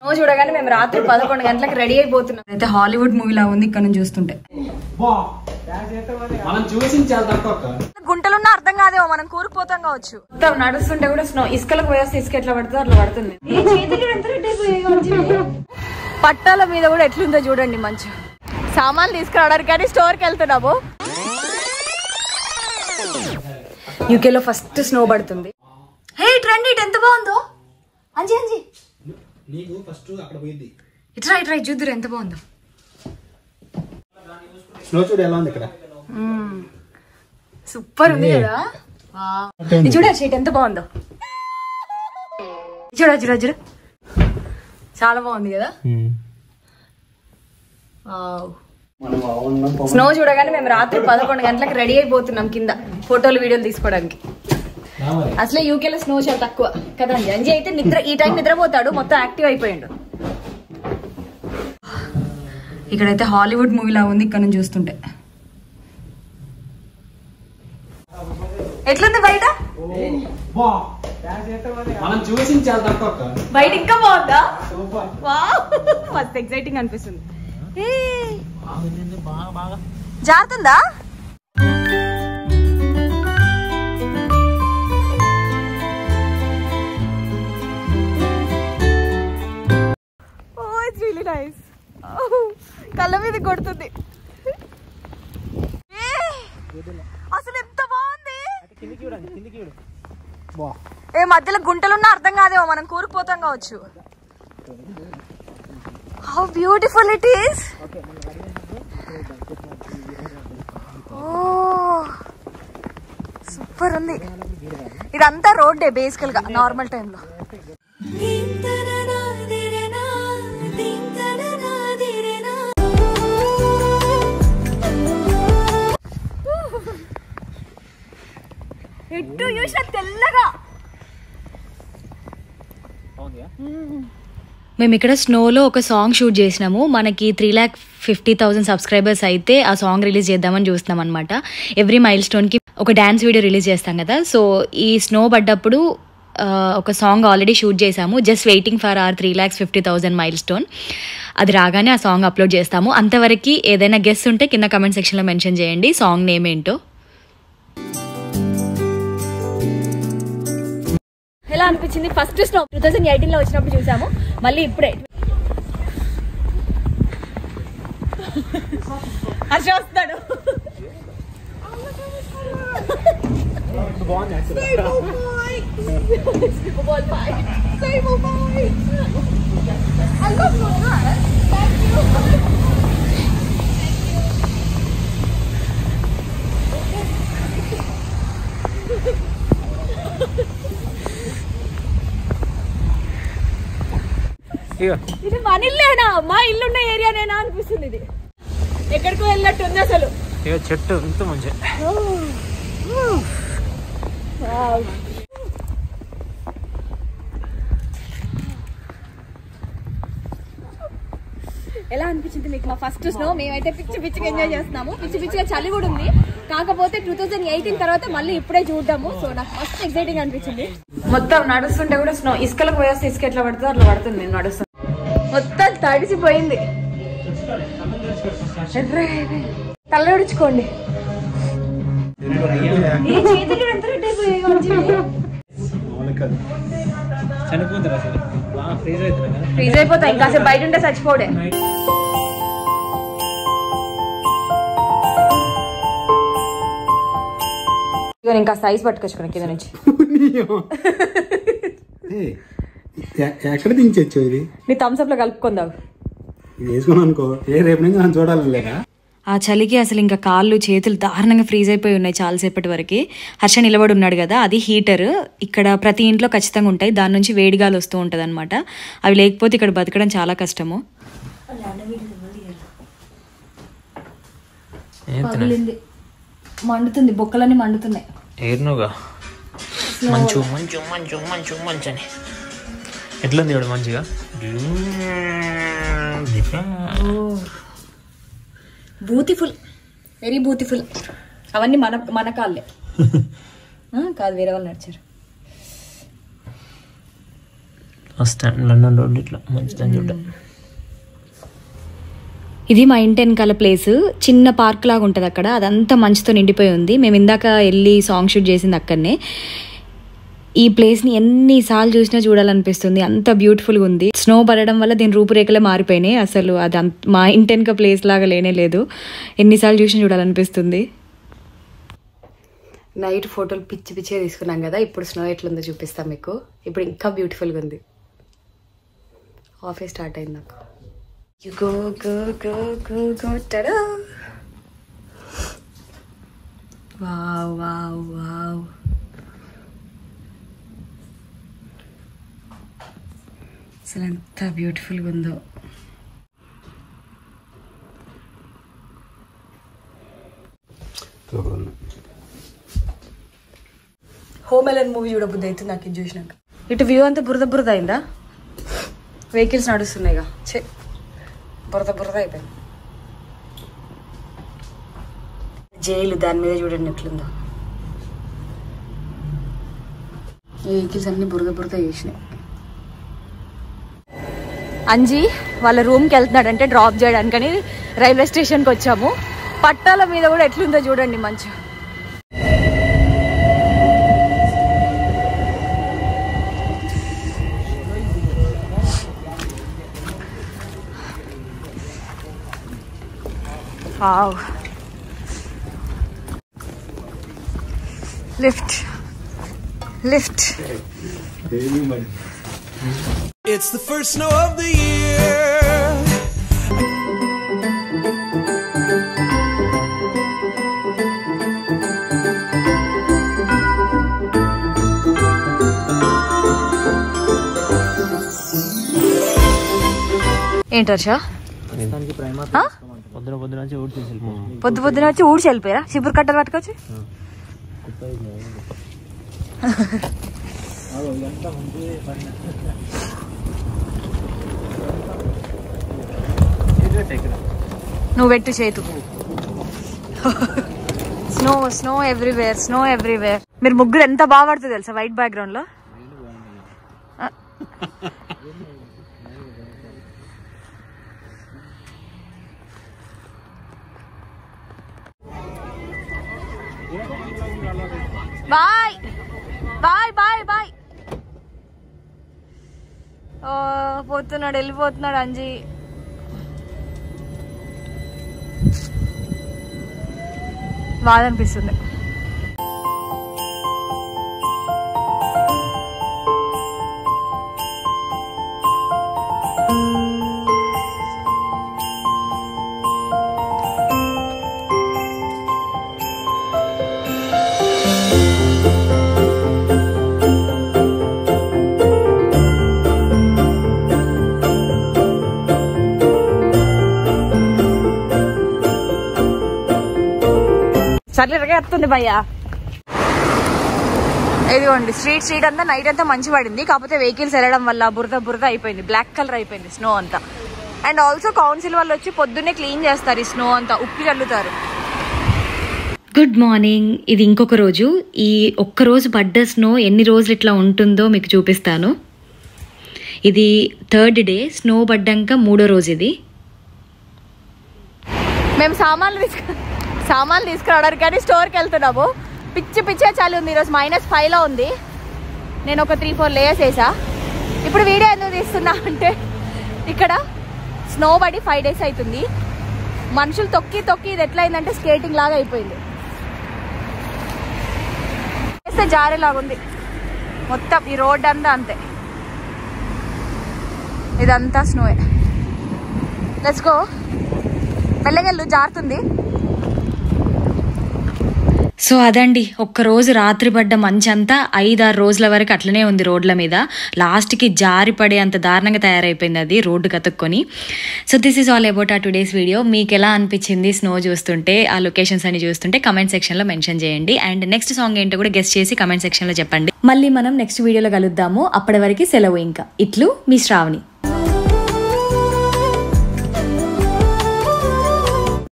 Snow చూడగానే మేము రాత్రి పదకొండు గంటలకు రెడీ అయిపోతున్నాం అయితే హాలీవుడ్ మూవీ లా ఉంది ఇక్కడ నుంచి చూస్తుంటే మనం చూసింది చాలా తక్కువ అక్క. గుంటలున్నా అర్థం కాదేమో మనం కూరుకుపోతాం కావచ్చు మొత్తం నడుస్తుంటే కూడా స్నో ఇసుకలకు పోయేస్తే ఇసుక ఎట్లా పడుతుందో అట్లా పడుతుంది పట్టాల మీద కూడా ఎట్లుందో చూడండి మంచి సామాన్లు తీసుకురావడానికి కానీ స్టోర్కి వెళ్తున్నాము యూకేలో ఫస్ట్ స్నో పడుతుంది హే రండి ఇటు ఎంత బాగుందో అంజీ అంజీ నీకు ఫస్ట్ అక్కడ పోయింది ఇట్రా ఇట్రా ఇటు చూద్దురు ఎంత బాగుందో స్నో చూడు ఎలా ఉంది ఇక్కడ సూపర్ ఉంది కదా వావ్. ఇది చూడ షీట్ ఎంత బాగుందో ఇది చూడ చూడ చూడ చాలా బాగుంది కదా వావ్. మనం బాగున్నాం స్నో చూడగానే మేము రాత్రి పదకొండు గంటలకు రెడీ అయిపోతున్నాం కింద ఫోటోలు వీడియోలు తీసుకోవడానికి అసలే యూకేలో స్నో చాలా తక్కువ కదా అంజీ అంజీ అయితే నిద్ర ఈ టైం నిద్రపోతాడు మొత్తం యాక్టివ్ అయిపోయాడు ఇక్కడైతే హాలీవుడ్ మూవీ లా ఉంది ఇక్కడ నుంచి చూస్తుంటే ఎట్లుంది బయట మనం చూసింది చాలా తక్కువ అక్క. బయట ఇంకా బాగుందా మస్త్ ఎక్సైటింగ్ అనిపిస్తుంది ఏ, జారుతుందా ఇట్స్ రియలీ నైస్ కళ్ళ మీద కొడుతుంది ఏ, అసలు ఎంత బాగుంది ఏ మధ్యలో గుంటలున్నా అర్థం కాదేమో మనం కూరుకుపోతాం కావచ్చు how beautiful it is super ఉంది ఇదంతా రోడ్డే బేసికల్ గా నార్మల్ టైంలో ఎటు చూసినా తెల్లగా మేము ఇక్కడ స్నోలో ఒక సాంగ్ షూట్ చేసినాము మనకి three lakh fifty thousand subscribers అయితే ఆ సాంగ్ రిలీజ్ చేద్దామని చూస్తున్నాం అనమాట ఎవ్రీ మైల్ స్టోన్కి ఒక డ్యాన్స్ వీడియో రిలీజ్ చేస్తాం కదా సో ఈ స్నో పడ్డప్పుడు ఆ, ఒక సాంగ్ ఆల్రెడీ షూట్ చేసాము just waiting for our three lakhs fifty thousand milestone అది రాగానే ఆ సాంగ్ అప్లోడ్ చేస్తాము అంతవరకు ఏదైనా గెస్ట్ ఉంటే కింద కమెంట్ సెక్షన్లో మెన్షన్ చేయండి సాంగ్ నేమ్ ఏంటో ఎలా అనిపించింది first snow two thousand eighteen లో వచ్చినప్పుడు చూసాము మళ్ళీ ఇప్పుడే హర్ష వస్తాడు ఇది మన ఇల్లేనా మా ఇల్లున్న ఏరియానేనా అనిపిస్తుంది ఇది ఎక్కడికో వెళ్ళినట్టు ఉంది అసలు ఇక చెట్టు ఇంత మంచి ఎలా అనిపించింది మీకు మా ఫస్ట్ స్నో మేమైతే పిచ్చి పిచ్చిగా ఎంజాయ్ చేస్తున్నాము పిచ్చి పిచ్చిగా చలి కూడా ఉంది కాకపోతే టూ థౌసండ్ ఎయిటీన్ తర్వాత మళ్ళీ ఇప్పుడే చూద్దాము సో నాకు ఫస్ట్ ఎక్సైటింగ్ అనిపించింది మొత్తం నడుస్తుంటే కూడా స్నో ఇసుకలకు పోయేస్తే ఇసుక ఎట్లా పడుతుందో అట్లా పడుతుంది నేను నడుస్తాను మొత్తం తడిసిపోయింది తల ఉడుచుకోండి ఈ చేతులు ఎంత రెడ్ అయిపోయాయి చనిపోతుంది అసలు బాగా ఫ్రీజ్ అవుతుంది కదా ఫ్రీజ్ అయిపోతాయి ఇంకా బయట ఉంటే చచ్చిపోడే ఇదిగో ఇంకా సైజ్ పట్టుకొచ్చుకున్నా కింద నుంచి ఏయ్, ఎ- ఎక్కడ దించచ్చు ఇది నీ థమ్స్ అప్ లో కలుపుకుందాం ఇది వేసుకున్నాను అనుకో ఏ రేపు నుంచి మనం చూడాలి లేదా ఆ చలికి అసలు ఇంకా కాళ్ళు చేతులు దారుణంగా ఫ్రీజ్ అయిపోయి ఉన్నాయి చాలాసేపటి వరకు హర్ష నిలబడి ఉన్నాడు కదా అది హీటర్ ఇక్కడ ప్రతి ఇంట్లో ఖచ్చితంగా ఉంటాయి దాని నుంచి వేడిగాలు వస్తూ ఉంటుంది అనమాట అవి లేకపోతే ఇక్కడ బతకడం చాలా కష్టము మండుతుంది బొక్కలన్నీ మండుతున్నాయి ఏరునుగా మంచు మంచు మంచు మంచు మంచు అని ఎట్లుంది ఇప్పుడు మంచిగా బ్యూటిఫుల్ వెరీ బ్యూటిఫుల్ అవన్నీ మన మన కాళ్ళే ఆ, కాదు వేరే వాళ్ళు నడిచారు వస్తాను లండన్ రోడ్ ఇట్లా మంచిదని చూడ ఇది మా ఇంటి వెనకాల ప్లేస్ చిన్న పార్క్ లాగా ఉంటుంది అక్కడ అదంతా మంచుతో నిండిపోయి ఉంది మేము ఇందాక వెళ్ళి సాంగ్ షూట్ చేసింది అక్కడనే ఈ ప్లేస్ని ఎన్నిసార్లు చూసినా చూడాలనిపిస్తుంది అంత బ్యూటిఫుల్గా ఉంది స్నో పడడం వల్ల దీని రూపురేఖలే మారిపోయినాయి అసలు అది అంత మా ఇంటి వెనక ప్లేస్ లాగా లేనే లేదు ఎన్నిసార్లు చూసినా చూడాలనిపిస్తుంది నైట్ ఫోటోలు పిచ్చి పిచ్చిగా తీసుకున్నాం కదా ఇప్పుడు స్నో ఎట్లుందో చూపిస్తాం మీకు ఇప్పుడు ఇంకా బ్యూటిఫుల్గా ఉంది ఆఫీస్ స్టార్ట్ అయింది నాకు You go, go, go, go, go, ta-da! Wow, wow, wow. అసలు ఎంత బ్యూటిఫుల్గా ఉందో చూడండి హోమ్ ఎలన్ మూవీ చూడబుద్ది అవుతుంది నాకు ఇది చూసినాక ఇటు వ్యూ అంతా బురద బురద అయిందా వెహికల్స్ నడుస్తున్నాయిగా చే బురద బురద అయిపోయింది జైలు దాని మీద చూడండి ఎట్లుందో ఈ వెహికల్స్ అన్ని బురద బురద చేసినాయి అంజీ వాళ్ళ రూమ్కి వెళ్తున్నాడంటే డ్రాప్ చేయడానికని రైల్వే స్టేషన్కి వచ్చాము పట్టాల మీద కూడా ఎట్లుందో చూడండి మంచిగా Wow. Lift. Lift. It's the first snow of the year. ఏంటి హర్ష ఆ? పొద్దున పొద్దున వచ్చి ఊడి తీసి వెళ్ళిపోతుంది పొద్దు పొద్దున వచ్చి ఊడ్చి వెళ్ళిపోయారా చిపురు కట్టలు పట్టుకొచ్చి నువ్వు పెట్టు చేతు snow snow everywhere snow everywhere మీరు ముగ్గురు ఎంత బాగా పడుతుంది తెలుసా వైట్ బ్యాక్గ్రౌండ్ లో బాయ్ బాయ్ బాయ్ బాయ్ ఓ పోతున్నాడు వెళ్ళిపోతున్నాడు అంజీ బాధ అనిపిస్తుంది సర్లే వస్తుంది భయ్యా ఇదిగోండి స్ట్రీట్ స్ట్రీట్ అంతా నైట్ అంతా మంచి పడింది కాకపోతే వెహికల్స్ వెళ్ళడం వల్ల బురద బురద అయిపోయింది బ్లాక్ కలర్ అయిపోయింది స్నో అంతా అండ్ ఆల్సో కౌన్సిల్ వాళ్ళు వచ్చి పొద్దున్నే క్లీన్ చేస్తారు ఈ స్నో అంతా ఉప్పి చల్లుతారు గుడ్ మార్నింగ్ ఇది ఇంకొక రోజు ఈ ఒక్క రోజు పడ్డ స్నో ఎన్ని రోజులు ఇట్లా ఉంటుందో మీకు చూపిస్తాను ఇది థర్డ్ డే స్నో పడ్డాక మూడో రోజు ఇది మేము సామాన్లు తీసుకు సామాన్లు తీసుకురావడానికి కానీ స్టోర్కి వెళ్తున్నాము పిచ్చి పిచ్చే చాలు ఉంది ఈరోజు మైనస్ ఫైవ్లో ఉంది నేను ఒక త్రీ ఫోర్ లేయర్స్ వేసా ఇప్పుడు వీడియో ఎందుకు తీస్తున్నా అంటే ఇక్కడ స్నో పడి ఫైవ్ డేస్ అవుతుంది మనుషులు తొక్కి తొక్కి ఇది ఎట్లా అయిందంటే స్కేటింగ్ లాగా అయిపోయింది వేస్తే జారేలాగా ఉంది మొత్తం ఈ రోడ్ అంతా అంతే ఇదంతా స్నోయే లెట్స్ గో మెల్లగెళ్ళు జారుతుంది సో అదండి ఒక్క రోజు రాత్రి పడ్డ మంచంతా ఐదారు రోజుల వరకు అట్లనే ఉంది రోడ్ల మీద లాస్ట్కి జారి పడే అంత దారుణంగా తయారైపోయింది అది రోడ్డు కతుక్కొని so this is all about ఆ టుడేస్ వీడియో మీకు ఎలా అనిపించింది స్నో చూస్తుంటే ఆ లొకేషన్స్ అని చూస్తుంటే కమెంట్ సెక్షన్లో మెన్షన్ చేయండి అండ్ నెక్స్ట్ సాంగ్ ఏంటో కూడా గెస్ట్ చేసి కమెంట్ సెక్షన్లో చెప్పండి మళ్ళీ మనం నెక్స్ట్ వీడియోలో కలుద్దాము అప్పటి వరకు సెలవు ఇంకా ఇట్లు మీ శ్రావణి